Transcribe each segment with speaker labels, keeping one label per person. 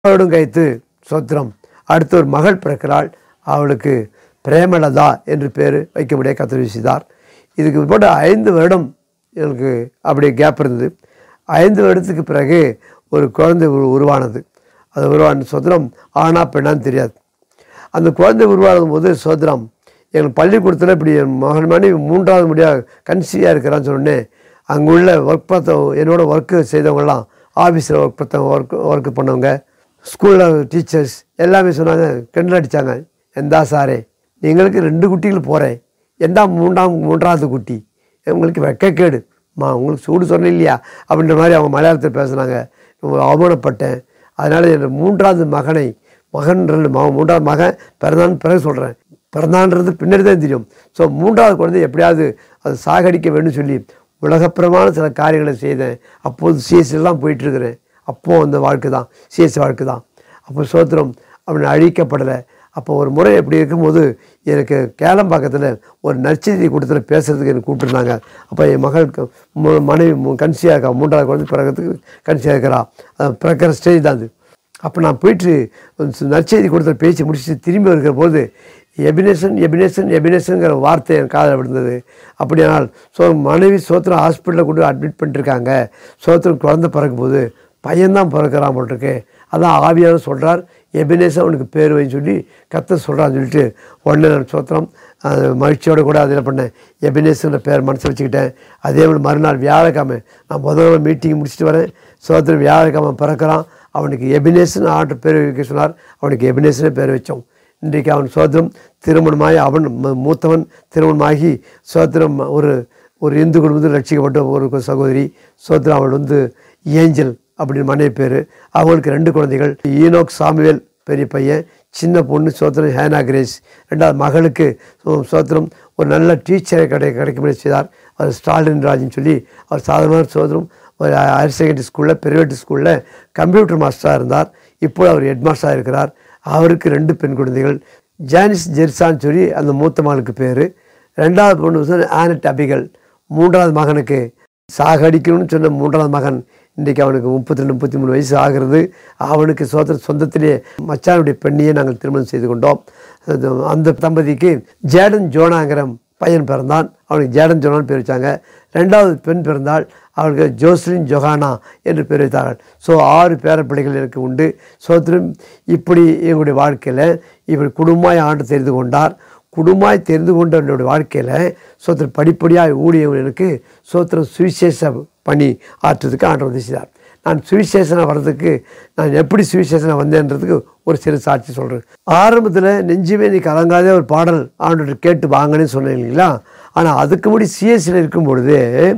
Speaker 1: அவளும் கைத்து சோத்திரம் அடுத்து ஒரு மகள் பிறக்கிறாள் அவளுக்கு பிரேமலதா என்று பேர் வைக்கும்படியாக கத்தரி செய்தார் இதுக்கு போட்டு ஐந்து வருடம் எனக்கு அப்படியே கேப் இருந்தது ஐந்து வருடத்துக்கு பிறகு ஒரு குழந்தை உரு- உருவானது அது உருவான சோத்திரம் ஆனா பெண்ணான்னு தெரியாது அந்த குழந்தை உருவாகும் போது சோத்திரம் எங்கள் பள்ளிக்கூடத்தில் இப்படி என் மகன் மனைவி மூன்றாவது முடியாக கன்சியாக இருக்கிறான்னு சொன்னேன் அங்கே உள்ள ஒர்க் பார்த்த என்னோட ஒர்க்கு செய்தவங்கலாம் ஆஃபீஸில் ஒர்க் பார்த்த ஒர்க் ஒர்க்கு பண்ணவங்க ஸ்கூலில் டீச்சர்ஸ் எல்லாமே சொன்னாங்க கிண்டல் அடித்தாங்க எந்தா சாரே எங்களுக்கு ரெண்டு குட்டிகள் போகிறேன் எந்தா மூன்றாம் மூன்றாவது குட்டி உங்களுக்கு வெக்கக்கேடு மா உங்களுக்கு சூடு சொன்னேன் இல்லையா அப்படின்ற மாதிரி அவங்க மலையாளத்தில் பேசுனாங்க ரொம்ப அவமானப்பட்டேன் அதனால் என் மூன்றாவது மகனை மகன் ரெண்டு மகன் மூன்றாவது மகன் பிறந்தான்னு பிறகு சொல்கிறேன் பிறந்தான்றது பின்னாடி தான் தெரியும் ஸோ மூன்றாவது குழந்தை எப்படியாவது அது சாகடிக்க வேண்டும் சொல்லி உலகப்புறமான சில காரியங்களை செய்தேன் அப்போது சிஎஸ் எல்லாம் போயிட்டுருக்கிறேன் அப்போது அந்த வாழ்க்கை தான் சிஎஸ் வாழ்க்கை தான் அப்போ சோத்திரம் அவனை அழிக்கப்படலை அப்போ ஒரு முறை எப்படி இருக்கும்போது எனக்கு கேளம்பாக்கத்தில் ஒரு நற்செய்தி கூட்டத்தில் பேசுகிறதுக்கு எனக்கு கூப்பிட்டுருந்தாங்க அப்போ என் மகளுக்கு மு- மனைவி மு- கன்சியாக இருக்கா மூன்றாவது குழந்தை பிறக்கிறதுக்கு கன்சியாக இருக்கிறா அது பிறக்கிற ஸ்டேஜ் தான் அது அப்போ நான் போயிட்டு நற்செய்தி கூட்டத்தில் பேசி முடிச்சுட்டு திரும்பி வருகிற போது எபினேசன் எபினேசன் எபினேசனுங்கிற வார்த்தை என் காதில் விழுந்தது அப்படியானால் ஸோ மனைவி சோத்திரம் ஹாஸ்பிட்டலில் கொண்டு அட்மிட் பண்ணிட்டுருக்காங்க சோத்திரம் குழந்தை பிறக்கும் போது பையன்தான் பிறக்கிறான் போல் இருக்கு அதான் ஆவியானவர் சொல்கிறார் எபினேசன் அவனுக்கு பேர் வைன்னு சொல்லி கத்தர் சொல்கிறான்னு சொல்லிட்டு உடனே நான் சோத்திரம் அது மகிழ்ச்சியோடு கூட அதில் பண்ணேன் எபினேசன்ற பேர் மனசு வச்சுக்கிட்டேன் அதே மாதிரி மறுநாள் வியாழக்கிழமை நான் முதல்ல மீட்டிங் முடிச்சுட்டு வரேன் சோத்திரம் வியாழக்கிழமை பிறக்கிறான் அவனுக்கு எபினேசன் ஆண்டு பேர் வைக்க சொன்னார் அவனுக்கு எபினேசனே பேர் வச்சோம் இன்றைக்கு அவன் சோத்திரம் திருமணமாகி அவன் ம- மூத்தவன் திருமணமாகி சோத்திரம் ஒரு ஒரு இந்து குடும்பத்தில் ரட்சிக்கப்பட்ட ஒரு சகோதரி சோத்திரம் அவள் வந்து ஏஞ்சல் அப்படின்னு மனைவி பேர் அவங்களுக்கு ரெண்டு குழந்தைகள் ஈனோக் சாமுவேல் பெரிய பையன் சின்ன பொண்ணு சோத்திரம் ஹேனா கிரேஸ் ரெண்டாவது மகளுக்கு சோ- சோத்திரம் ஒரு நல்ல டீச்சரை கிடை கிடைக்கும்படி செய்தார் அவர் ஸ்டாலின் ராஜ்னு சொல்லி அவர் சாதாரண சோதரம் ஒரு ஹையர் செகண்டரி ஸ்கூலில் பிரைவேட் ஸ்கூலில் கம்ப்யூட்டர் மாஸ்டராக இருந்தார் இப்போ அவர் ஹெட் மாஸ்டராக இருக்கிறார் அவருக்கு ரெண்டு பெண் குழந்தைகள் ஜானிஸ் ஜெர்சான்னு சொல்லி அந்த மூத்த மகளுக்கு பேர் ரெண்டாவது பொண்ணு வந்து ஆனட் அபிகள் மூன்றாவது மகனுக்கு சாகடிக்கணும்னு சொன்ன மூன்றாவது மகன் இன்றைக்கு அவனுக்கு முப்பத்தி ரெண்டு முப்பத்தி மூணு வயசு ஆகிறது அவனுக்கு சொந்த சொந்தத்திலே மச்சானுடைய பெண்ணையே நாங்கள் திருமணம் செய்து கொண்டோம் அது- அந்த தம்பதிக்கு ஜேடன் ஜோனாங்கிற பையன் பிறந்தான் அவனுக்கு ஜேடன் ஜோனான்னு பேர் வச்சாங்க ரெண்டாவது பெண் பிறந்தாள் அவளுக்கு ஜோஸ்லின் ஜொஹானா என்று பேர் வைத்தார்கள் ஸோ ஆறு பேரப்பிள்ளைகள் எனக்கு உண்டு சோத்திரம் இப்படி எங்களுடைய வாழ்க்கையில் இப்படி குடும்பமாய் ஆண்டு தெரிந்து கொண்டார் குடும்பமாய் தெரிந்து கொண்ட என்னுடைய வாழ்க்கையில் சோத்திரம் படிப்படியாக ஊழியம் எனக்கு சோத்திரம் சுவிசேஷ பணி ஆற்றுறதுக்கு ஆண்டு உதவி செய்தார் நான் சுவிசேஷனை வர்றதுக்கு நான் எப்படி சுவிசேஷனை வந்தேன்றதுக்கு ஒரு சிறு சாட்சி சொல்கிறேன் ஆரம்பத்தில் நெஞ்சுமே நீ கலங்காதே ஒரு பாடல் ஆண்டு கேட்டு வாங்கன்னு சொன்னேன் இல்லைங்களா ஆனால் அதுக்கு முடி சிஎஸ்சியில் இருக்கும் பொழுது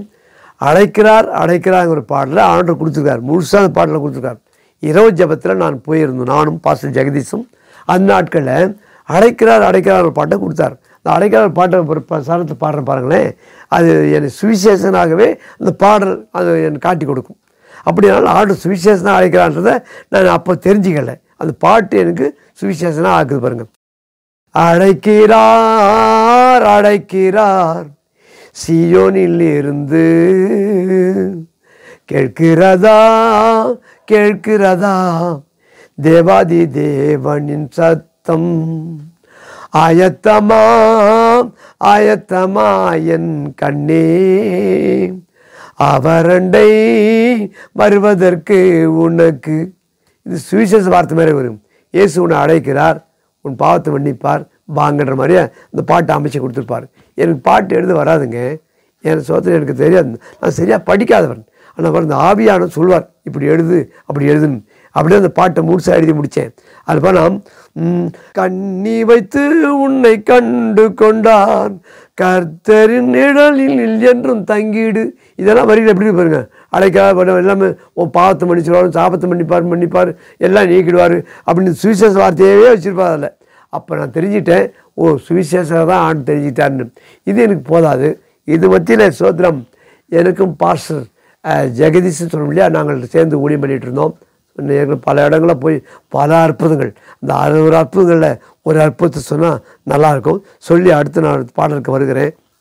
Speaker 1: அழைக்கிறார் அழைக்கிறாங்கிற ஒரு பாடலை ஆண்டு கொடுத்துருக்கார் முழுசான பாடலை கொடுத்துருக்கார் இரவு ஜபத்தில் நான் போயிருந்தோம் நானும் பாஸ்டர் ஜெகதீஷும் அந்த நாட்களில் அழைக்கிறார் அழைக்கிறார் ஒரு பாட்டை கொடுத்தார் அந்த அழைக்கிறார் பாட்டை ஒரு ப- சரணத்தை பாடுறேன் பாருங்களேன் அது எனக்கு சுவிசேஷனாகவே அந்த பாடல் அது எனக்கு காட்டி கொடுக்கும் அப்படினால ஆண்டு சுவிசேஷனாக அழைக்கிறான்றதை நான் அப்போ தெரிஞ்சுக்கல அந்த பாட்டு எனக்கு சுவிசேஷனாக ஆக்குது பாருங்கள் அழைக்கிறார் அழைக்கிறார் சியோனில் இருந்து கேட்கிறதா கேட்கிறதா தேவாதி தேவனின் சத்தம் ஆயத்தமா ஆயத்தமா என் கண்ணே அவரண்டை வருவதற்கு உனக்கு இது சுவிசேஷ வார்த்தை மாதிரி வரும் இயேசு உன்னை அழைக்கிறார் உன் பாவத்தை மன்னிப்பார் வாங்கன்ற மாதிரியே அந்த பாட்டை அமைச்சு கொடுத்துருப்பார் எனக்கு பாட்டு எழுத வராதுங்க என் சோத்திரம் எனக்கு தெரியாது நான் சரியாக படிக்காதவன் ஆனால் அவர் இந்த ஆவியான சொல்வார் இப்படி எழுது அப்படி எழுதுன்னு அப்படியே அந்த பாட்டை முழுசாக எழுதி முடித்தேன் அது போல் நாம் ம், கண்ணி வைத்து உன்னை கண்டு கொண்டான் கர்த்தரின் நிழலில் என்றும் தங்கிடு இதெல்லாம் வரிகள் எப்படி இருக்கு பாருங்க அழைக்காத எல்லாமே உன் பாவத்தை மன்னிச்சிடுவார் சாபத்தை மன்னிப்பார் மன்னிப்பார் எல்லாம் நீக்கிடுவார் அப்படின்னு சுவிசேஷ வார்த்தையவே வச்சுருப்பார் அதில் அப்போ நான் தெரிஞ்சிட்டேன் ஓ சுவிசேஷம் தான் ஆண்டு தெரிஞ்சிட்டான்னு இது எனக்கு போதாது இது மத்தியில் சோத்திரம் எனக்கும் பாஸ்டர் ஜெகதீஷன் சொன்னோம் இல்லையா நாங்கள் சேர்ந்து ஊழியம் பண்ணிகிட்டு இருந்தோம் நேர்கள் பல இடங்களில் போய் பல அற்புதங்கள் அந்த அறுபது அற்புதங்களில் ஒரு அற்புதத்தை சொன்னால் நல்லாயிருக்கும் சொல்லி அடுத்து நான் பாடலுக்கு வருகிறேன்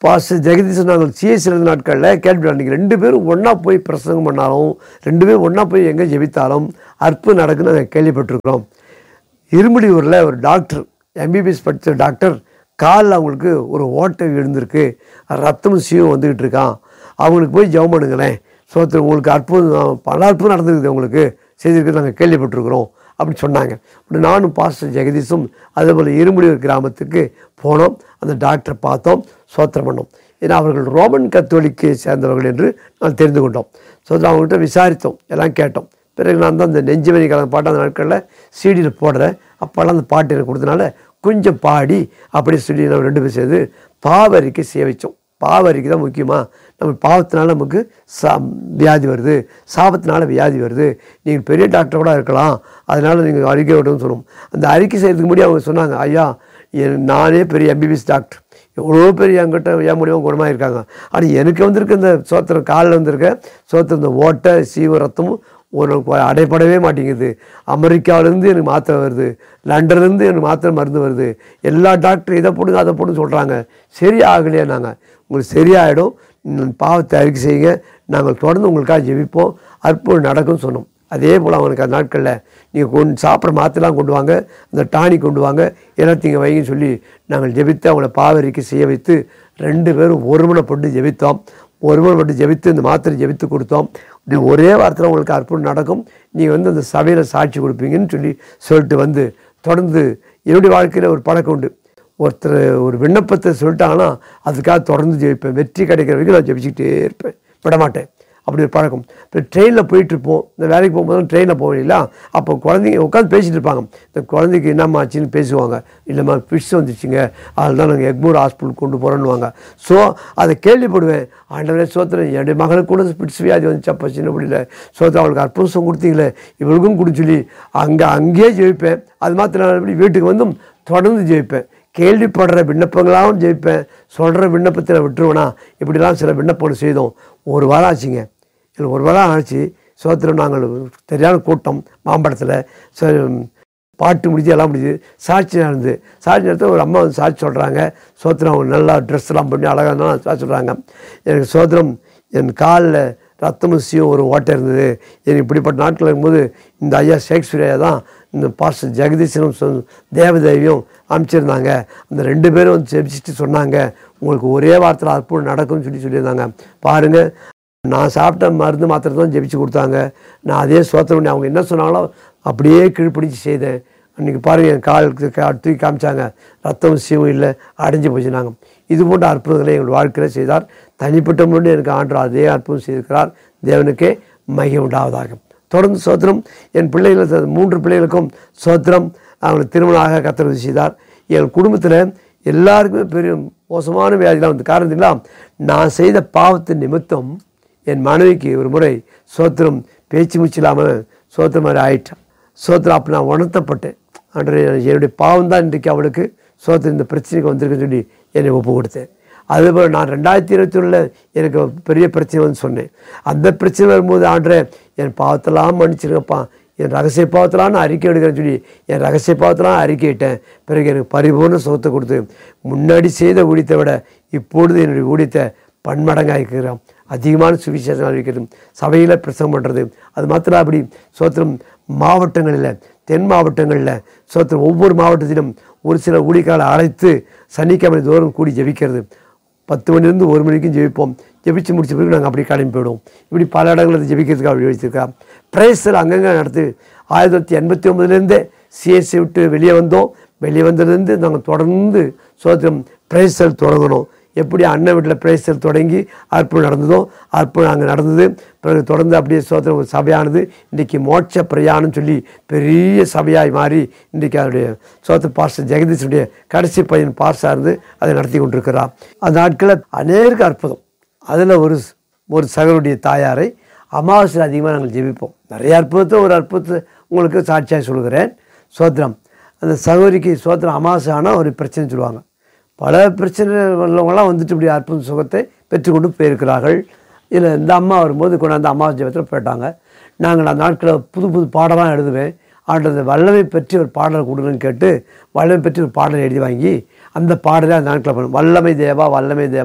Speaker 1: பாஸ்டர் ஜெகதீசன் நாங்கள் சிஎஸ் இருந்த நாட்களில் கேள்வி அன்றைக்கி ரெண்டு பேரும் ஒன்றா போய் பிரசங்கம் பண்ணாலும் ரெண்டு பேரும் ஒன்றா போய் எங்கே ஜெபித்தாலும் அற்புதம் நடக்குன்னு நாங்கள் கேள்விப்பட்டிருக்கிறோம் இருமுடியூரில் ஒரு டாக்டர் எம்பிபிஎஸ் படித்த டாக்டர் காலில் அவங்களுக்கு ஒரு ஓட்டை விழுந்திருக்கு ரத்தமும் சீவும் வந்துக்கிட்டு இருக்கான் அவங்களுக்கு போய் ஜெபம் பண்ணுங்களேன் சோத்திரம் உங்களுக்கு அற்புதம் பல அற்புதம் நடந்திருக்குது உங்களுக்கு செய்திருக்கு நாங்கள் கேள்விப்பட்டிருக்கிறோம் அப்படின்னு சொன்னாங்க அப்படி நானும் பாஸ்டர் ஜெகதீஷும் அதே போல் இருமுடியூர் கிராமத்துக்கு போனோம் அந்த டாக்டரை பார்த்தோம் சோத்திரம் பண்ணோம் ஏன்னா அவர்கள் ரோமன் கத்தோலிக்கை சேர்ந்தவர்கள் என்று நான் தெரிந்து கொண்டோம் சோத்திரம் அவங்ககிட்ட விசாரித்தோம் எல்லாம் கேட்டோம் பிறகு நான் தான் அந்த நெஞ்சுமணி கலந்த பாட்டு அந்த நாட்களில் சீடியில் போடுறேன் அப்போல்லாம் அந்த பாட்டு எனக்கு கொடுத்தனால கொஞ்சம் பாடி அப்படி சொல்லி நம்ம ரெண்டு பேரும் சேர்ந்து பாவரிக்கு சேவித்தோம் பாவரிக்கு தான் முக்கியமாக நம்ம பாவத்தினால நமக்கு சா வியாதி வருது சாபத்தினால வியாதி வருது நீங்கள் பெரிய டாக்டர் கூட இருக்கலாம் அதனால் நீங்கள் அறிக்கை விடணும்னு சொன்னோம் அந்த அறிக்கை செய்யறதுக்கு முன்னாடி அவங்க சொன்னாங்க ஐயா என் நானே பெரிய எம்பிபிஎஸ் டாக்டர் எவ்வளோ பெரிய என்கிட்ட ஏன் முடியும் குணமாக இருக்காங்க ஆனால் எனக்கு வந்திருக்க இந்த சோத்திரம் காலில் வந்திருக்க சோத்திரம் இந்த ஓட்டை சீவ ரத்தமும் ஒரு அடைப்படவே மாட்டேங்குது அமெரிக்காவிலேருந்து எனக்கு மாத்திரை வருது லண்டன்லேருந்து எனக்கு மாத்திரை மருந்து வருது எல்லா டாக்டரும் இதை போடுங்க அதை போடுங்க சொல்கிறாங்க சரி ஆகலையா நாங்கள் உங்களுக்கு சரியாயிடும் ம், பாவத்தை அறிக்கை செய்யுங்க நாங்கள் தொடர்ந்து உங்களுக்காக ஜெபிப்போம் அற்புதம் நடக்கும்னு சொன்னோம் அதே போல் அவனுக்கு அந்த நாட்களில் நீங்கள் கொண்டு சாப்பிட்ற மாத்திரலாம் கொண்டு வாங்க அந்த டானி கொண்டு வாங்க எல்லாத்தையும் வைங்கன்னு சொல்லி நாங்கள் ஜெபித்து அவங்கள பாவரிக்கை செய்ய வைத்து ரெண்டு பேரும் ஒருமனப்பட்டு ஜெபித்தோம் ஒருமனப்பட்டு ஜெபித்து இந்த மாத்திரை ஜெபித்து கொடுத்தோம் இப்படி ஒரே வாரத்தில் உங்களுக்கு அற்புதம் நடக்கும் நீங்கள் வந்து அந்த சபையில் சாட்சி கொடுப்பீங்கன்னு சொல்லி சொல்லிட்டு வந்து தொடர்ந்து என்னுடைய வாழ்க்கையில் ஒரு பழக்கம் உண்டு ஒருத்தர் ஒரு விண்ணப்பத்தை சொல்லிட்டாங்கன்னா அதுக்காக தொடர்ந்து ஜெயிப்பேன் வெற்றி கிடைக்கிற வரைக்கும் நான் ஜெபிச்சுக்கிட்டே இருப்பேன் விட மாட்டேன் அப்படி ஒரு பழக்கம் இப்போ ட்ரெயினில் போயிட்டுருப்போம் இந்த வேலைக்கு போகும்போது ட்ரெயினில் போவோம் இல்லையா அப்போ குழந்தைங்க உட்காந்து பேசிகிட்டு இருப்பாங்க இந்த குழந்தைக்கு என்னம்மா ஆச்சுன்னு பேசுவாங்க இல்லைம்மா ஃபிஷ் வந்துச்சுங்க அதில் தான் நாங்கள் எக்மூர் ஹாஸ்பிட்டல் கொண்டு போகிறோன்னுவாங்க ஸோ அதை கேள்விப்படுவேன் ஆண்டவரே சோத்திரம் என்னுடைய மகளுக்கு கூட பிட்ஸ் வியாதி வந்துச்சப்பா சின்ன பிள்ளையில சோத்திரம் அவளுக்கு அற்புதம் கொடுத்தீங்களே இவளுக்கும் கொடுத்து சொல்லி அங்கே அங்கேயே ஜெயிப்பேன் அது மாத்திரம் நான் இப்படி வீட்டுக்கு வந்தும் தொடர்ந்து ஜெயிப்பேன் கேள்விப்படுற விண்ணப்பங்களாகவும் ஜெயிப்பேன் சொல்கிற விண்ணப்பத்தில் விட்டுருவேனா இப்படிலாம் சில விண்ணப்பங்கள் செய்தோம் ஒரு வாரம் ஆச்சுங்க இல்லை ஒரு வாரம் ஆச்சு சோத்திரம் நாங்கள் சரியான கூட்டம் மாம்பழத்தில் சரி பாட்டு முடிஞ்சு எல்லாம் முடிஞ்சு சாட்சி நடந்து சாட்சி நடத்த ஒரு அம்மா வந்து சாட்சி சொல்கிறாங்க சோத்திரம் அவங்க நல்லா ட்ரெஸ் எல்லாம் பண்ணி அழகாக இருந்தாலும் சாட்சி சொல்கிறாங்க எனக்கு சோத்திரம் என் காலில் ரத்தமும் சீயும் ஒரு ஓட்டை இருந்தது எனக்கு இப்படிப்பட்ட நாட்கள் இருக்கும்போது இந்த ஐயா ஷேக்ஸ்பியர் ஐயா தான் இந்த பாஸ்டர் ஜெகதீசனும் சொ- தேவதேவியும் அனுப்பிச்சிருந்தாங்க அந்த ரெண்டு பேரும் வந்து ஜெபிச்சுட்டு சொன்னாங்க உங்களுக்கு ஒரே வாரத்தில் அற்புதம் நடக்கும்னு சொல்லி சொல்லியிருந்தாங்க பாருங்கள் நான் சாப்பிட்ட மருந்து மாத்திரை தான் ஜெபிச்சு கொடுத்தாங்க நான் அதே சோத்திரம் பண்ணி அவங்க என்ன சொன்னாங்களோ அப்படியே கீழ்ப்பிடிச்சு செய்தேன் அன்றைக்கி பாருங்கள் என் காலுக்கு கா- தூக்கி காமிச்சாங்க ரத்தம் சீவும் இல்லை அடைஞ்சு போச்சு நாங்கள் இது போன்ற அற்புதங்களை எங்கள் வாழ்க்கையில் செய்தார் தனிப்பட்ட முறையில் எனக்கு ஆண்டு அதே அற்புதம் செய்திருக்கிறார் தேவனுக்கே மகிமை உண்டாவதாக தொடர்ந்து சோத்திரம் என் பிள்ளைகள் மூன்று பிள்ளைகளுக்கும் சோத்திரம் அவங்களுக்கு திருமணமாக கத்தரவு செய்தார் என் குடும்பத்தில் எல்லாருக்குமே பெரிய மோசமான வியாதிலாம் வந்து காரணத்திலாம் நான் செய்த பாவத்தின் நிமித்தம் என் மனைவிக்கு ஒரு முறை சோத்திரம் பேச்சு மூச்சு இல்லாமல் சோத்திரம் மாதிரி ஆயிட்டான் சோத்திரம் அப்போ நான் உணர்த்தப்பட்டேன் அன்றைய என்னுடைய பாவம் தான் இன்றைக்கு அவளுக்கு சோத்திரம் இந்த பிரச்சனைக்கு வந்திருக்குன்னு சொல்லி என்னை ஒப்பு கொடுத்தேன் அதுபோல் நான் ரெண்டாயிரத்தி இருபத்தி ஒன்றில் எனக்கு பெரிய பிரச்சனை வந்து சொன்னேன் அந்த பிரச்சனை வரும்போது ஆண்டே என் பாவத்தெல்லாம் மன்னிச்சிருங்கப்பா என் ரகசிய பாவத்தெல்லாம் நான் அறிக்கை எடுக்கிறேன்னு சொல்லி என் ரகசிய பாவத்தெல்லாம் அறிக்கையிட்டேன் பிறகு எனக்கு பரிபூர்ண சுகத்தை கொடுத்து முன்னாடி செய்த ஊழியத்தை விட இப்பொழுது என்னுடைய ஊழியத்தை பன்மடங்காக அதிகமான சுவிசேஷம் அறிவிக்கிறது சபையில் பிரசங்கம் பண்ணுறது அது மாத்திரம் அப்படி சோத்திரம் மாவட்டங்களில் தென் மாவட்டங்களில் சோத்திரம் ஒவ்வொரு மாவட்டத்திலும் ஒரு சில ஊழியர்களை அழைத்து சனிக்கிழமை தோறும் கூடி ஜெபிக்கிறது பத்து மணிலேருந்து ஒரு மணிக்கும் ஜெபிப்போம் ஜெபிச்சு முடிச்ச பிறகு நாங்கள் அப்படி கிளம்பி போயிடுவோம் இப்படி பல இடங்களில் ஜெபிக்கிறதுக்கு அப்படி வச்சுருக்கா ப்ரைஸில் அங்கங்கே நடத்து ஆயிரத்தி தொள்ளாயிரத்தி எண்பத்தி ஒம்பதுலேருந்தே சிஎஸ்சி விட்டு வெளியே வந்தோம் வெளியே வந்ததுலேருந்து நாங்கள் தொடர்ந்து சோத்திரம் ப்ரைஸல் தொடங்கணும் எப்படி அண்ணன் வீட்டில் பிரேசல் தொடங்கி அற்புதம் நடந்ததோ அற்புதம் அங்கே நடந்தது பிறகு தொடர்ந்து அப்படியே சோத்திரம் ஒரு சபையானது இன்றைக்கி மோட்ச பிரயாணம் சொல்லி பெரிய சபையாய் மாறி இன்றைக்கி அவருடைய சோத்திர பாஸ்டர் ஜெகதீஷனுடைய கடைசி பையன் பாஸ்டாக இருந்து அதை நடத்தி கொண்டிருக்கிறார் அந்த நாட்களில் அநேக அற்புதம் அதில் ஒரு ஒரு சகருடைய தாயாரை அமாவாசையில் அதிகமாக நாங்கள் ஜெபிப்போம் நிறைய அற்புதத்தை ஒரு அற்புதத்தை உங்களுக்கு சாட்சியாக சொல்கிறேன் சோத்திரம் அந்த சகோதரிக்கு சோத்திரம் அமாவாசை ஆனால் ஒரு பிரச்சனை சொல்லுவாங்க பல பிரச்சனை உள்ளவங்களாம் வந்துட்டு இப்படி அற்புத சுகத்தை பெற்றுக்கொண்டு போயிருக்கிறார்கள் இல்லை இந்த அம்மா வரும்போது கொண்டாந்து அம்மா ஜெபத்தில் போயிட்டாங்க நாங்கள் அந்த நாட்களில் புது புது பாடலாம் எழுதுவேன் ஆண்டது வல்லமை பற்றி ஒரு பாடல் கொடுங்கன்னு கேட்டு வல்லமை பற்றி ஒரு பாடல் எழுதி வாங்கி அந்த பாடலை அந்த நாட்களில் பண்ணும் வல்லமை தேவா வல்லமை தேவா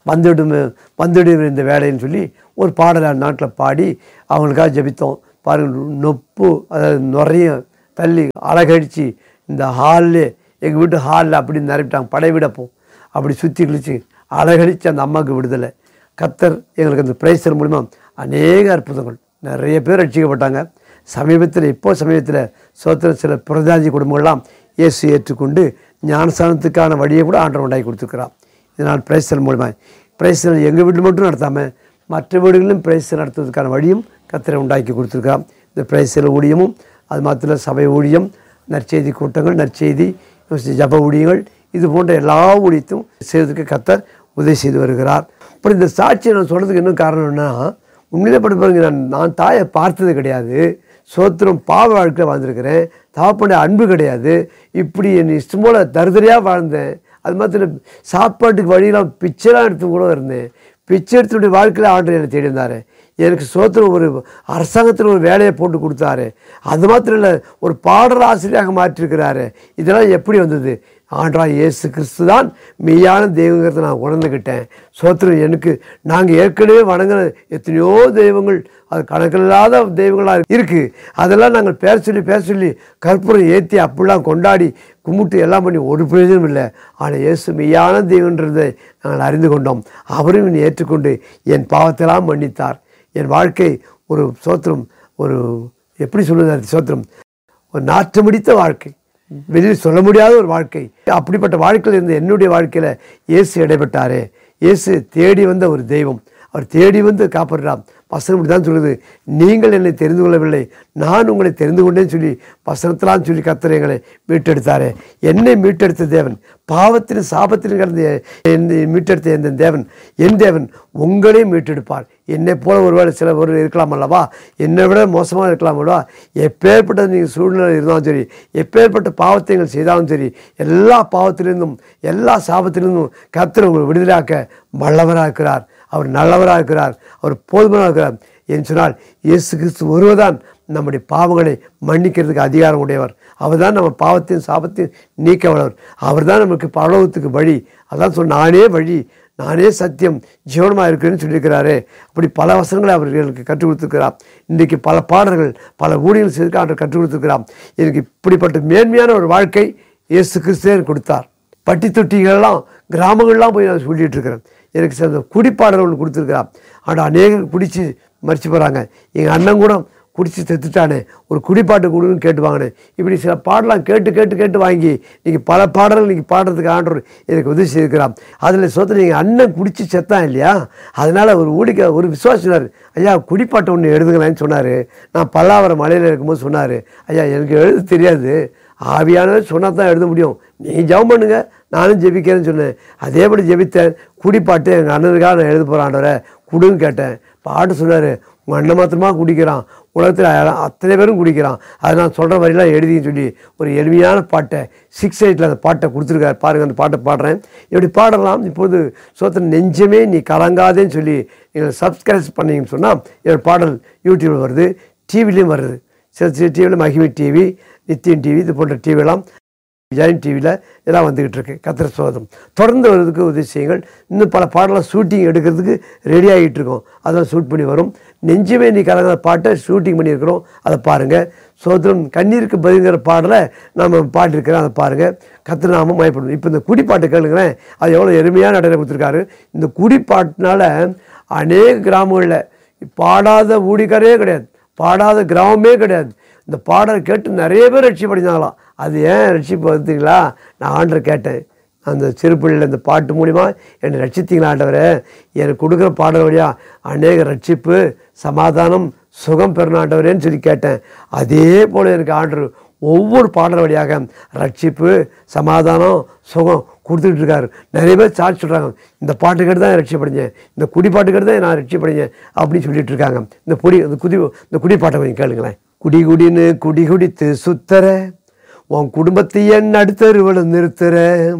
Speaker 1: வந்துடும் வந்துடும் இந்த வேலைன்னு சொல்லி ஒரு பாடலை நாட்டில் பாடி அவங்களுக்காக ஜெபித்தோம் பாருங்கள் நொப்பு அதாவது நிறைய தள்ளி அழகடிச்சு இந்த ஹாலில் எங்கள் வீட்டு ஹாலில் அப்படி நிரப்பிட்டாங்க படை விடப்போம் அப்படி சுற்றி கிழிச்சு அழகடிச்சு அந்த அம்மாவுக்கு விடுதலை கத்தர் எங்களுக்கு அந்த பிரைசர் மூலிமா அநேக அற்புதங்கள் நிறைய பேர் ரட்சிக்கப்பட்டாங்க சமீபத்தில் இப்போ சமீபத்தில் சோத்திர சில பிரதாஜி குடும்பங்கள்லாம் இயேசு ஏற்றுக்கொண்டு ஞானஸ்தானத்துக்கான வழியை கூட ஆண்டவர் உண்டாக்கி கொடுத்துருக்கிறான் இதனால் பிரைசல் மூலமாக பிரைசல் எங்கள் வீட்டில் மட்டும் நடத்தாமல் மற்ற வீடுகளிலும் பிரைசல் நடத்துவதற்கான வழியும் கத்தரை உண்டாக்கி கொடுத்துருக்கான் இந்த பிரைசல் ஊழியமும் அது மாத்திரம் சபை ஊழியம் நற்செய்தி கூட்டங்கள் நற்செய்தி ஜப ஊழியங்கள் இது போன்ற எல்லா ஊழியத்தையும் செய்வதற்கு கத்தர் உதவி செய்து வருகிறார் அப்புறம் இந்த சாட்சியை நான் சொல்கிறதுக்கு இன்னும் காரணம் என்ன உண்மையிலே படி பாருங்க நான் நான் தாயை பார்த்தது கிடையாது சோத்திரம் பாவ வாழ்க்கையில் வாழ்ந்திருக்கிறேன் தாப்பனுடைய அன்பு கிடையாது இப்படி என் இஷ்டம் போல் தருதரையாக வாழ்ந்தேன் அது மாத்திரம் சாப்பாட்டுக்கு வழியெல்லாம் பிச்சைலாம் எடுத்து கூட இருந்தேன் பிச்சை எடுத்துடைய வாழ்க்கையில் ஆண்டு என்னை தேடி இருந்தார் எனக்கு சோத்திரம் ஒரு அரசாங்கத்தில் ஒரு வேலையை போட்டு கொடுத்தாரு அது மாத்திரம் இல்லை ஒரு பாடல் ஆசிரியராக மாற்றிருக்கிறாரு இதெல்லாம் எப்படி வந்தது ஆண்டா இயேசு கிறிஸ்து தான் மெய்யான தெய்வங்கிறத நான் உணர்ந்துக்கிட்டேன் சோத்திரம் எனக்கு நாங்கள் ஏற்கனவே வணங்குற எத்தனையோ தெய்வங்கள் அது கணக்கில்லாத தெய்வங்களாக இருக்குது அதெல்லாம் நாங்கள் பேர சொல்லி பேர சொல்லி கற்பூரம் ஏற்றி அப்படிலாம் கொண்டாடி கும்பிட்டு எல்லாம் பண்ணி ஒரு பிரயோஜனம் இல்லை ஆனால் இயேசு மெய்யான தெய்வன்றதை நாங்கள் அறிந்து கொண்டோம் அவரும் என்னை ஏற்றுக்கொண்டு என் பாவத்தெல்லாம் மன்னித்தார் என் வாழ்க்கை ஒரு சோத்திரம் ஒரு எப்படி சொல்லுது சோத்திரம் ஒரு நாற்றமிடித்த வாழ்க்கை வெளியில் சொல்ல முடியாத ஒரு வாழ்க்கை அப்படிப்பட்ட வாழ்க்கையில் இருந்த என்னுடைய வாழ்க்கையில் இயேசு இடைப்பட்டாரே இயேசு தேடி வந்த ஒரு தெய்வம் அவர் தேடி வந்து காப்பாடுறார் வசனம் இப்படி தான் சொல்லுது நீங்கள் என்னை தெரிந்து கொள்ளவில்லை நான் உங்களை தெரிந்து கொண்டேன்னு சொல்லி வசனத்திலாம் சொல்லி கத்தர் எங்களை மீட்டெடுத்தாரே என்னை மீட்டெடுத்த தேவன் பாவத்தின் சாபத்தின் கிடந்த என்னை மீட்டெடுத்த எந்த தேவன் என் தேவன் உங்களையும் மீட்டெடுப்பார் என்னை போல ஒருவேளை சில ஒரு இருக்கலாம் அல்லவா என்னை விட மோசமாக இருக்கலாம் அல்லவா எப்பேற்பட்ட நீங்கள் சூழ்நிலை இருந்தாலும் சரி எப்பேற்பட்ட பாவத்தை நீங்கள் செய்தாலும் சரி எல்லா பாவத்திலிருந்தும் எல்லா சாபத்திலிருந்தும் கர்த்தர் உங்களை விடுதலாக்க வல்லவராக இருக்கிறார் அவர் நல்லவராக இருக்கிறார் அவர் போதுமானவராக இருக்கிறார் என்று சொன்னால் இயேசு கிறிஸ்து ஒருவர்தான் நம்முடைய பாவங்களை மன்னிக்கிறதுக்கு அதிகாரம் உடையவர் அவர் தான் நம்ம பாவத்தையும் சாபத்தையும் நீக்க வல்லவர் அவர் தான் நமக்கு பரலோகத்துக்கு வழி அதான் சொன்ன நானே வழி நானே சத்தியம் ஜீவனமாக இருக்கிறேன்னு சொல்லியிருக்கிறாரே அப்படி பல வசனங்களை அவர்களுக்கு கற்றுக் கொடுத்துருக்கிறார் இன்றைக்கு பல பாடல்கள் பல ஊழியர்கள் செய்து அவர் கற்றுக் கொடுத்துருக்கிறார் எனக்கு இப்படிப்பட்ட மேன்மையான ஒரு வாழ்க்கை இயேசு கிறிஸ்துவே எனக்கு கொடுத்தார் பட்டி தொட்டிகள்லாம் கிராமங்கள்லாம் போய் நான் சொல்லிட்டு இருக்கிறேன் எனக்கு சில குடிப்பாடல் ஒன்று கொடுத்துருக்கிறான் ஆனால் அநேகர் குடித்து மறிச்சு போகிறாங்க எங்கள் அண்ணன் கூட குடித்து செத்துட்டானே ஒரு குடிப்பாட்டு கொடுன்னு கேட்டு வாங்கினேன் இப்படி சில பாடலாம் கேட்டு கேட்டு கேட்டு வாங்கி நீங்கள் பல பாடல்கள் நீங்கள் பாடுறதுக்கு ஆண்டவர் எனக்கு உதவி செய்திருக்கிறான் அதில் சொத்து நீங்கள் அண்ணன் குடித்து செத்தான் இல்லையா அதனால் ஒரு ஊடிக்க ஒரு விசுவாசினார் ஐயா குடிப்பாட்டை ஒன்று எழுதுங்களேன்னு சொன்னார் நான் பல்லாவரம் மலையில் இருக்கும்போது சொன்னார் ஐயா எனக்கு எழுத தெரியாது ஆவியானவர் சொன்னால் தான் எழுத முடியும் நீ ஜெபம் பண்ணுங்க நானும் ஜெபிக்கிறேன்னு சொன்னேன் அதேபடி ஜெபித்தேன் குடிப்பாட்டு எங்கள் அண்ணனுக்காக நான் எழுத போகிறேன் ஆண்டவரை குடுன்னு கேட்டேன் பாட்டு சொன்னார் உங்கள் அண்ணன் மாத்திரமா குடிக்கிறான் உலகத்தில் அத்தனை பேரும் குடிக்கிறான் அதை நான் சொல்கிற வரையெல்லாம் எழுதின்னு சொல்லி ஒரு எளிமையான பாட்டை சிக்ஸ் எயிட்டில் அந்த பாட்டை கொடுத்துருக்காரு பாருங்கள் அந்த பாட்டை பாடுறேன் இப்படி பாடலாம் இப்போது சோத்திர நெஞ்சமே நீ கலங்காதேன்னு சொல்லி நீங்கள் சப்ஸ்கிரைப் பண்ணீங்கன்னு சொன்னால் என்னோட பாடல் யூடியூப்பில் வருது டிவிலையும் வருது சில சில டிவியில் மகிமை டிவி நித்தியன் டிவி இது போன்ற டிவிலாம் ஜெயின் டிவியில் இதெல்லாம் வந்துக்கிட்டு இருக்கு கத்திர சோதம் தொடர்ந்து வர்றதுக்கு உதவி செய்யுங்கள் இன்னும் பல பாடலாம் ஷூட்டிங் எடுக்கிறதுக்கு ரெடி ஆகிட்டு இருக்கோம் அதெல்லாம் ஷூட் பண்ணி வரும் நெஞ்சுமே நீ கலங்கிற பாட்டை ஷூட்டிங் பண்ணியிருக்கிறோம் அதை பாருங்கள் சோதரம் கண்ணீருக்கு பதிங்கிற பாடலை நம்ம பாடிருக்கிறோம் அதை பாருங்கள் கத்திரநாமம் மயப்படும் இப்போ இந்த குடிப்பாட்டு கேளுங்களேன் அது எவ்வளோ எளிமையான நடையில் கொடுத்துருக்காரு இந்த குடிப்பாட்டினால அநேக கிராமங்களில் பாடாத ஊழிக்காரே கிடையாது பாடாத கிராமமே கிடையாது இந்த பாடல் கேட்டு நிறைய பேர் ரட்சிப்படைஞ்சாங்களாம் அது ஏன் ரட்சிப்பு பார்த்தீங்களா நான் ஆண்டரை கேட்டேன் அந்த சிறுபிள்ளையில் இந்த பாட்டு மூலிமா என்னை ரட்சித்தீங்களா ஆண்டவரே எனக்கு கொடுக்குற பாடல் வழியாக அநேக ரட்சிப்பு சமாதானம் சுகம் பெறணும் ஆண்டவரேன்னு சொல்லி கேட்டேன் அதே போல் எனக்கு ஆண்டர் ஒவ்வொரு பாடல் வழியாக ரட்சிப்பு சமாதானம் சுகம் கொடுத்துட்டு இருக்காரு நிறைய பேர் சார்ஜ் சொல்கிறாங்க இந்த பாட்டு கேட்டு தான் ரட்சிப்படைஞ்சேன் இந்த குடி பாட்டு கேட்டு தான் நான் ரட்சிப்படைஞ்சேன் அப்படின்னு சொல்லிட்டு இருக்காங்க இந்த குடி இந்த குதி இந்த குடி பாட்டை கொஞ்சம் கேளுங்களேன் குடி குடின்னு குடி குடித்து சுத்தர உன் குடும்பத்தை என் அடுத்தருவல நிறுத்துற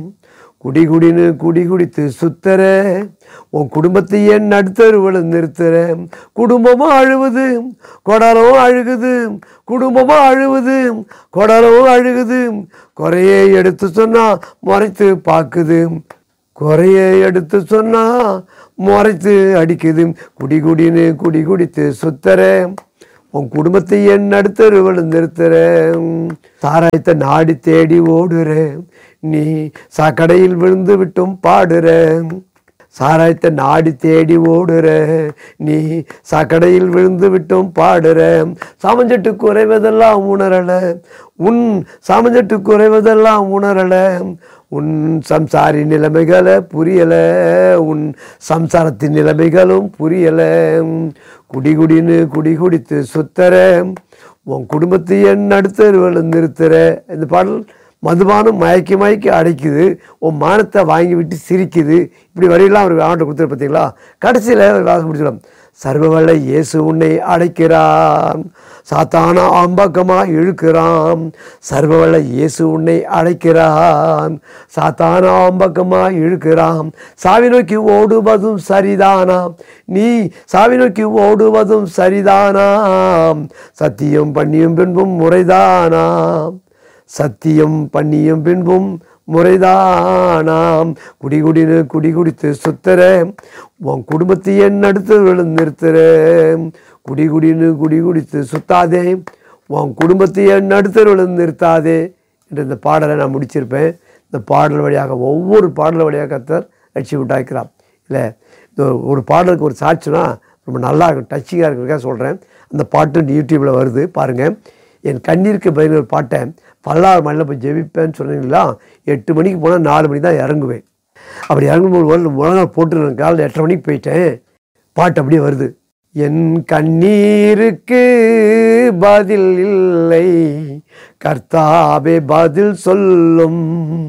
Speaker 1: குடி குடின்னு குடி குடித்து சுத்தர உன் குடும்பத்தை என் அடுத்தருவல நிறுத்துற குடும்பமும் அழுவுது கொடலும் அழுகுது குடும்பமும் அழுவுது கொடலும் அழுகுது குறையே எடுத்து சொன்னா மறைத்து பார்க்குது குறைய எடுத்து சொன்னா முறைத்து அடிக்குது குடி குடின்னு குடி குடித்து சுத்தரே உன் குடும்பத்தை என் நடுத்தருவில் நிறுத்துறேன் சாராயத்தை நாடி தேடி ஓடுறேன் நீ சாக்கடையில் விழுந்து விட்டும் பாடுறேன் சாராயத்தை நாடி தேடி ஓடுற நீ சாக்கடையில் விழுந்து விட்டும் பாடுற சாமஞ்சட்டு குறைவதெல்லாம் உணரல உன் சாமஞ்சட்டு குறைவதெல்லாம் உணரல உன் சம்சாரி நிலைமைகளை புரியல உன் சம்சாரத்தின் நிலைமைகளும் புரியல குடி குடின்னு குடி குடித்து சுத்தர உன் குடும்பத்தை என் நடுத்தருவில் நிறுத்துற இந்த பாடல் மதுபானம் மயக்கி மயக்கி அடைக்குது உன் மானத்தை வாங்கி விட்டு சிரிக்குது இப்படி வரையெல்லாம் அவர் ஆண்டு கொடுத்துரு பார்த்தீங்களா கடைசியில் ஒரு வாசம் முடிச்சிடும் சர்வவல்ல இயேசு உன்னை அழைக்கிறான் சாத்தான ஆம்பக்கமாக இழுக்கிறான் சர்வவல்ல இயேசு உன்னை அழைக்கிறான் சாத்தான ஆம்பக்கமாக இழுக்கிறான் சாவி நோக்கி ஓடுவதும் சரிதானா நீ சாவி நோக்கி ஓடுவதும் சரிதானாம் சத்தியம் பண்ணியும் பின்பும் முறைதானாம் சத்தியம் பண்ணியும் பின்பும் முறைதானாம் குடி குடின்னு குடி குடித்து சுத்தர உன் குடும்பத்தை என் அடுத்து நிறுத்துற குடி குடின்னு குடி குடித்து சுத்தாதே உன் குடும்பத்தை என் அடுத்து நிறுத்தாதே என்று இந்த பாடலை நான் முடிச்சிருப்பேன் இந்த பாடல் வழியாக ஒவ்வொரு பாடல் வழியாக கத்தர் லட்சி உண்டாக்கிறான் இல்லை இந்த ஒரு- ஒரு பாடலுக்கு ஒரு சாட்சினா ரொம்ப நல்லா இருக்கும் டச்சிங்காக இருக்கிறதுக்காக சொல்கிறேன் அந்த பாட்டு யூடியூப்பில் வருது பாருங்கள் என் கண்ணீருக்கு பதில் ஒரு பாட்டை பல்லாறு மலையில் போய் ஜெபிப்பேன்னு சொன்னீங்களா எட்டு மணிக்கு போனால் நாலு மணிக்கு தான் இறங்குவேன் அப்படி இறங்கும்போது ஒரு முழங்கால் போட்டு நான் காலையில் எட்டரை மணிக்கு போயிட்டேன் பாட்டு அப்படியே வருது என் கண்ணீருக்கு பதில் இல்லை கர்த்தாவே பதில் சொல்லும்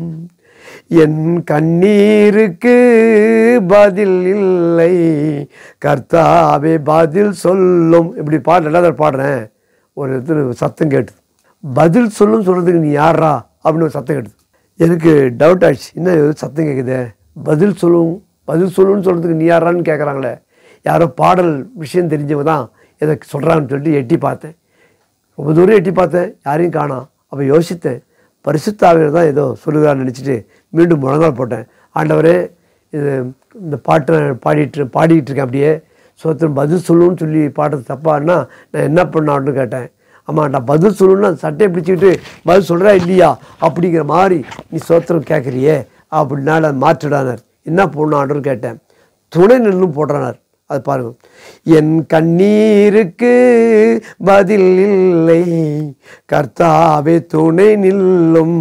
Speaker 1: என் கண்ணீருக்கு பதில் இல்லை கர்த்தாவே பதில் சொல்லும் இப்படி பாட்டு எல்லாரும் பாடுறேன் ஒரு இடத்துல சத்தம் கேட்டுது பதில் சொல்லும் சொல்கிறதுக்கு நீ யாரா அப்படின்னு ஒரு சத்தம் கேட்டுது எனக்கு டவுட் ஆயிடுச்சு என்ன இது சத்தம் கேட்குதே பதில் சொல்லும் பதில் சொல்லுன்னு சொல்கிறதுக்கு நீ யாரான்னு கேட்குறாங்களே யாரோ பாடல் விஷயம் தெரிஞ்சவங்க தான் இதை சொல்கிறாங்கன்னு சொல்லிட்டு எட்டி பார்த்தேன் ரொம்ப தூரம் எட்டி பார்த்தேன் யாரையும் காணோம் அப்போ யோசித்தேன் பரிசுத்தாவியர் தான் ஏதோ சொல்லுகிறான்னு நினச்சிட்டு மீண்டும் முழங்கால் போட்டேன் ஆண்டவரே இது இந்த பாட்டை நான் பாடிட்டு பாடிக்கிட்டு இருக்கேன் அப்படியே சோத்திரம் பதில் சொல்லணும்னு சொல்லி பாடுறது தப்பான்னா நான் என்ன பண்ணான்னு கேட்டேன் ஆமாம் நான் பதில் சொல்லணும்னா சட்டையை பிடிச்சிக்கிட்டு பதில் சொல்கிறா இல்லையா அப்படிங்கிற மாதிரி நீ சோத்திரம் கேட்குறியே அப்படின்னால மாற்றிடானார் என்ன போடணும் ஆண்டர்னு கேட்டேன் துணை நின்றும் போடுறானார் அது பாருங்க என் கண்ணீருக்கு பதில் இல்லை கர்த்தாவே துணை நில்லும்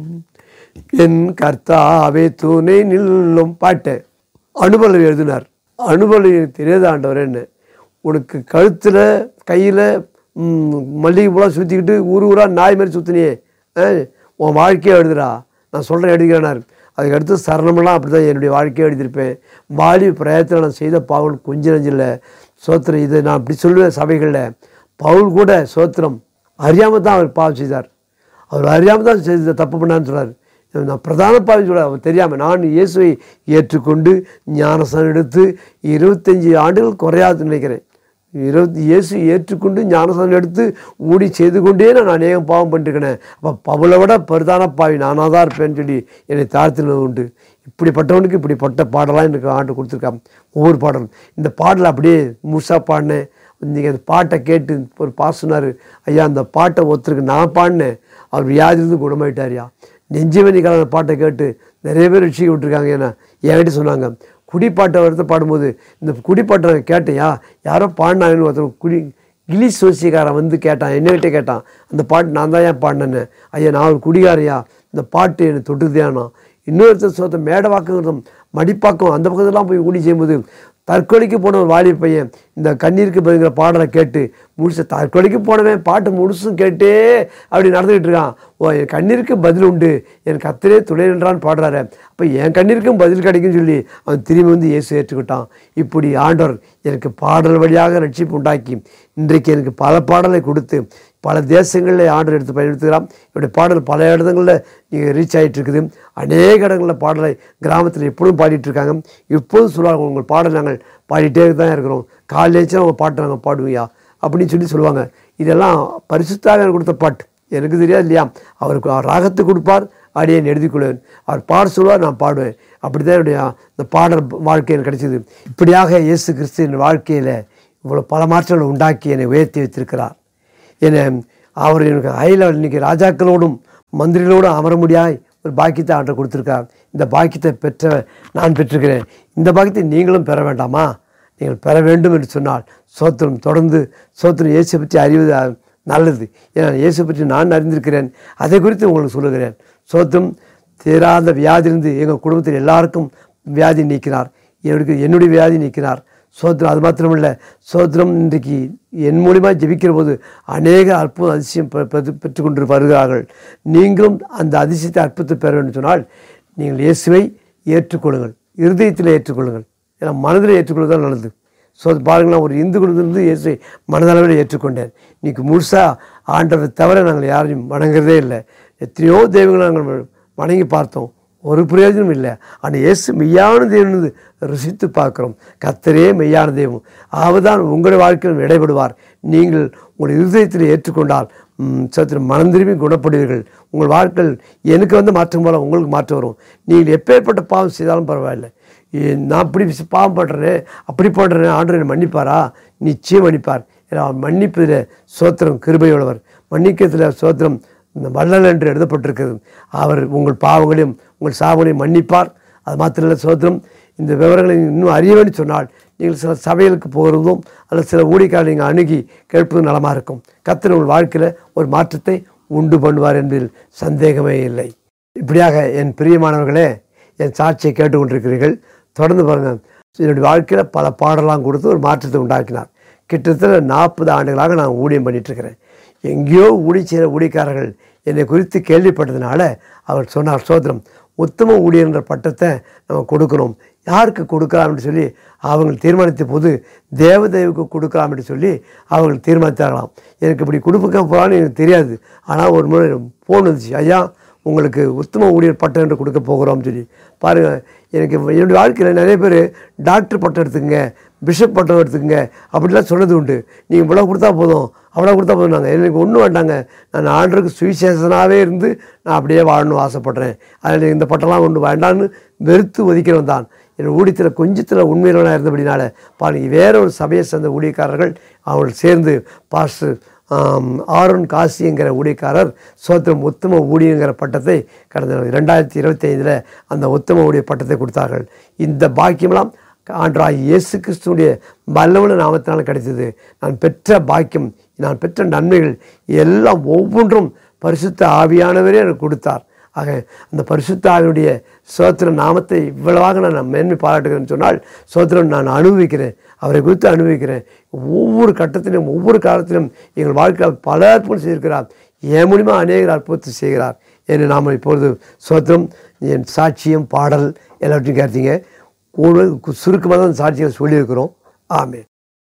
Speaker 1: என் கர்த்தாவே துணை நில்லும் பாட்டு அனுபவம் எழுதினார் அனுபவம் தெரியாத ஆண்டவரேன்னு உனக்கு கழுத்தில் கையில் மல்லிகை பூலாம் சுற்றிக்கிட்டு ஊர் ஊராக நாய் மாதிரி சுற்றினியே உன் வாழ்க்கையை எழுதுடா நான் சொல்கிறேன் எழுதுகிறேனார் அதுக்கு அடுத்து சரணமெல்லாம் அப்படி தான் என்னுடைய வாழ்க்கையை எழுதியிருப்பேன் வாலி பிரயத்தில் நான் செய்த பாவல் கொஞ்சம் நெஞ்சில் சோத்திரம் இது நான் அப்படி சொல்லுவேன் சபைகளில் பவுல் கூட சோத்திரம் அறியாமல் தான் அவர் பாவம் செய்தார் அவர் அறியாமல் தான் செய்த தப்பு பண்ணான்னு சொன்னார் நான் பிரதான பாவி சொல்ல அவர் தெரியாமல் நான் இயேசுவை ஏற்றுக்கொண்டு ஞானசனம் எடுத்து இருபத்தஞ்சி ஆண்டுகள் குறையாது நினைக்கிறேன் இருபத்தி இயேசு ஏற்றுக்கொண்டு ஞானசனம் எடுத்து ஊடி செய்து கொண்டே நான் அநேகம் பாவம் பண்ணிருக்கிறேன் அப்போ பவுலை விட பரிதான பாவி நானாக தான் இருப்பேன்னு சொல்லி என்னை தாழ்த்தினது உண்டு இப்படிப்பட்டவனுக்கு இப்படிப்பட்ட பாடலாம் எனக்கு ஆண்டு கொடுத்துருக்கான் ஒவ்வொரு பாடலும் இந்த பாடலை அப்படியே முழுசாக பாடினேன் நீங்கள் அந்த பாட்டை கேட்டு ஒரு பாஸ் சொன்னார் ஐயா அந்த பாட்டை ஒருத்தருக்கு நான் பாடினேன் அவர் வியாதிலிருந்து குணமாயிட்டார்யா நெஞ்சுவனி கலந்த பாட்டை கேட்டு நிறைய பேர் ரட்சிக்க விட்டுருக்காங்க ஏன்னா என்கிட்ட சொன்னாங்க குடிப்பாட்டை ஒருத்த பாடும்போது இந்த குடிப்பாட்டை நான் கேட்டேயா யாரோ பாடினாங்கன்னு ஒருத்தர் குடி கிளி சோசியக்காரன் வந்து கேட்டான் என்னகிட்ட கேட்டான் அந்த பாட்டு நான் தான் ஏன் பாடினேன்னு ஐயா நான் ஒரு குடிகாரையா இந்த பாட்டு என்னை தொட்டுதேனா இன்னொருத்தர் சொத்த மேடவாக்கம் மடிப்பாக்கம் அந்த பக்கத்துலாம் போய் ஊடி செய்யும்போது தற்கொலைக்கு போன ஒரு வாலிப பையன் இந்த கண்ணீருக்கு பதிங்கிற பாடலை கேட்டு முழுச தற்கொலைக்கு போனவன் பாட்டு முழுசும் கேட்டே அப்படி நடந்துக்கிட்டு இருக்கான் ஓ என் கண்ணீருக்கு பதில் உண்டு என் கத்திரே துணை நின்றான்னு பாடுறாரு அப்போ என் கண்ணீருக்கும் பதில் கிடைக்குன்னு சொல்லி அவன் திரும்பி வந்து இயேசு ஏற்றுக்கிட்டான் இப்படி ஆண்டவர் எனக்கு பாடல் வழியாக ரட்சிப்பு உண்டாக்கி இன்றைக்கு எனக்கு பல பாடலை கொடுத்து பல தேசங்களில் ஆண்டர் எடுத்து பயன்படுத்துகிறான் என்னுடைய பாடல் பல இடங்களில் நீங்கள் ரீச் ஆகிட்டு இருக்குது அநேக இடங்களில் பாடலை கிராமத்தில் எப்பொழுதும் பாடிட்டு இருக்காங்க இப்போதும் சொல்லுவாங்க உங்கள் பாடல் நாங்கள் பாடிட்டே தான் இருக்கிறோம் காலேஜில் உங்கள் பாட்டை நாங்கள் பாடுவியா அப்படின்னு சொல்லி சொல்லுவாங்க இதெல்லாம் பரிசுத்தாக எனக்கு கொடுத்த பாட்டு எனக்கு தெரியாது இல்லையா அவருக்கு அவர் ராகத்தை கொடுப்பார் அடியேன் எழுதிக்கொள்வேன் அவர் பாட சொல்லுவார் நான் பாடுவேன் அப்படி தான் என்னுடைய இந்த பாடல் வாழ்க்கை எனக்கு கிடைச்சது இப்படியாக இயேசு கிறிஸ்து என் வாழ்க்கையில் இவ்வளோ பல மாற்றங்களை உண்டாக்கி என்னை உயர்த்தி வைத்திருக்கிறார் என்னை அவர் எனக்கு ஹையில் இன்னைக்கு ராஜாக்களோடும் மந்திரிகளோடும் அமர முடியாய் ஒரு பாக்கியத்தை ஆண்டர் கொடுத்துருக்கார் இந்த பாக்கியத்தை பெற்ற நான் பெற்றிருக்கிறேன் இந்த பாக்கியத்தை நீங்களும் பெற வேண்டாமா நீங்கள் பெற வேண்டும் என்று சொன்னால் சோத்திரம் தொடர்ந்து சோத்திரம் இயேசு பற்றி அறிவது அஹ், நல்லது ஏன்னா இயேசு பற்றி நான் அறிந்திருக்கிறேன் அதை குறித்து உங்களுக்கு சொல்லுகிறேன் சோத்திரம் தீராத வியாதியிலிருந்து எங்கள் குடும்பத்தில் எல்லாருக்கும் வியாதி நீக்கினார் எனக்கு என்னுடைய வியாதி நீக்கினார் சோத்திரம் அது மாத்திரமல்ல சோத்திரம் இன்றைக்கு என் மூலிமா ஜெபிக்கிற போது அநேக அற்புதம் அதிசயம் பெ- பெற்று- பெற்றுக்கொண்டு வருகிறார்கள் நீங்களும் அந்த அதிசயத்தை அற்புதத்தை பெற வேண்டும் சொன்னால் நீங்கள் இயேசுவை ஏற்றுக்கொள்ளுங்கள் இருதயத்தில் ஏற்றுக்கொள்ளுங்கள் ஏன்னா மனதில் ஏற்றுக்கொள்வது தான் நல்லது ஸோ பாருங்களேன் ஒரு இந்து குடும்பத்திலிருந்து இயேசுவை மனதளவில் ஏற்றுக்கொண்டேன் இன்னைக்கு முழுசாக ஆண்டவரை தவிர நாங்கள் யாரையும் வணங்குறதே இல்லை எத்தனையோ தெய்வங்களை நாங்கள் வணங்கி பார்த்தோம் ஒரு பிரயோஜனம் இல்லை ஆனால் இயேசு மெய்யான தெய்வம் ருசித்து பார்க்குறோம் கத்தரே மெய்யான தெய்வம் அவர்தான் உங்களுடைய வாழ்க்கையில் இடைபடுவார் நீங்கள் உங்கள் இருதயத்தில் ஏற்றுக்கொண்டால் ம், சத்திரம் மனம் திரும்பி குணப்படுவீர்கள் உங்கள் வாழ்க்கையில் எனக்கு வந்து மாற்றம் போல உங்களுக்கு மாற்றம் வரும் நீங்கள் எப்பேற்பட்ட பாவம் செய்தாலும் பரவாயில்லை ஏ, நான் இப்படி சி- பாவம் பண்ணுறேன் அப்படி பண்ணுறேன் ஆண்டவர் என்னை மன்னிப்பாரா நிச்சயம் மன்னிப்பார் ஏன்னா அவர் மன்னிப்பதில் சோத்திரம் கிருபையுள்ளவர் மன்னிக்கிறதுல சோத்திரம் இந்த வள்ளல் என்று எழுதப்பட்டிருக்கிறது அவர் உங்கள் பாவங்களையும் உங்கள் சாவங்களையும் மன்னிப்பார் அது மாத்திரமல்ல சோத்திரம் இந்த விவரங்களை இன்னும் அறிய வேண்டும் சொன்னால் நீங்கள் சில சபைகளுக்கு போகிறதும் அல்லது சில ஊழியக்காரர் நீங்கள் அணுகி கேட்பதும் நலமாக இருக்கும் கர்த்தர் உங்கள் வாழ்க்கையில் ஒரு மாற்றத்தை உண்டு பண்ணுவார் என்பதில் சந்தேகமே இல்லை இப்படியாக என் பிரியமானவர்களே என் சாட்சியை கேட்டுக்கொண்டிருக்கிறீர்கள் தொடர்ந்து பாருங்கள் என்னுடைய வாழ்க்கையில் பல பாடலாம் கொடுத்து ஒரு மாற்றத்தை உண்டாக்கினார் கிட்டத்தட்ட நாற்பது ஆண்டுகளாக நான் ஊழியம் பண்ணிட்டு இருக்கிறேன் எங்கேயோ ஊழி செய்கிற ஊழியக்காரர்கள் என்னை குறித்து கேள்விப்பட்டதுனால அவர் சொன்னார் சோதரம் உத்தம ஊழியர்ன்ற பட்டத்தை நம்ம கொடுக்கணும் யாருக்கு கொடுக்கலாம்னு சொல்லி அவங்க தீர்மானித்த போது தேவதேவுக்கு கொடுக்கலாம் என்று சொல்லி அவங்க தீர்மானித்தார்களாம் எனக்கு இப்படி கொடுக்க போகலான்னு எனக்கு தெரியாது ஆனால் ஒரு முறை ஃபோன் வந்துச்சு ஐயா உங்களுக்கு உத்தம ஊழியர் பட்டம் என்று கொடுக்க போகிறோம்னு சொல்லி பாருங்கள் எனக்கு என்னுடைய வாழ்க்கையில் நிறைய பேர் டாக்டர் பட்டம் எடுத்துக்கங்க பிஷப் பட்டம் எடுத்துக்கங்க அப்படிலாம் சொன்னது உண்டு நீங்கள் இவ்வளோ கொடுத்தா போதும் அவ்வளோ கொடுத்தா போதும் நாங்கள் எனக்கு ஒன்றும் வேண்டாங்க நான் ஆண்டருக்கு சுவிசேஷனாகவே இருந்து நான் அப்படியே வாழணும் ஆசைப்பட்றேன் அதில் இந்த பட்டம்லாம் ஒன்று வேண்டான்னு வெறுத்து ஒதுக்கிறவன் தான் என் ஊழியத்தில் கொஞ்சத்தில் உண்மையிலவனாக இருந்தபடினால பாருங்க வேற ஒரு சபையை சேர்ந்த ஊழியக்காரர்கள் அவர்கள் சேர்ந்து பாஸ்டர் ஆம், ஆரோன் காசிங்கிற ஊழியக்காரர் சோத்திரம் உத்தம ஊழியங்கிற பட்டத்தை கடந்த ரெண்டாயிரத்தி இருபத்தி ஐந்தில் அந்த உத்தம ஊழிய பட்டத்தை கொடுத்தார்கள் இந்த பாக்கியமெல்லாம் ஆண்டராய் இயேசு கிறிஸ்துடைய வல்லவன நாமத்தினால் கிடைத்தது நான் பெற்ற பாக்கியம் நான் பெற்ற நன்மைகள் எல்லாம் ஒவ்வொன்றும் பரிசுத்த ஆவியானவரே எனக்கு கொடுத்தார் ஆக அந்த பரிசுத்த ஆவியுடைய சோத்திர நாமத்தை இவ்வளவாக நான் மேன்மை பாராட்டுகிறேன்னு சொன்னால் சோத்திரம் நான் அனுபவிக்கிறேன் அவரை குறித்து அனுபவிக்கிறேன் ஒவ்வொரு கட்டத்திலும் ஒவ்வொரு காலத்திலும் எங்கள் வாழ்க்கையில் பல அற்புதம் செய்திருக்கிறார் என் மூலிமா அநேகர் அற்புதத்தை செய்கிறார் என்று நாம் இப்பொழுது சோத்திரம் என் சாட்சியம் பாடல் எல்லாவற்றையும் கேட்டீங்க சுருக்கமாக தான் சாட்சியை சொல்லியிருக்கிறோம் ஆமென்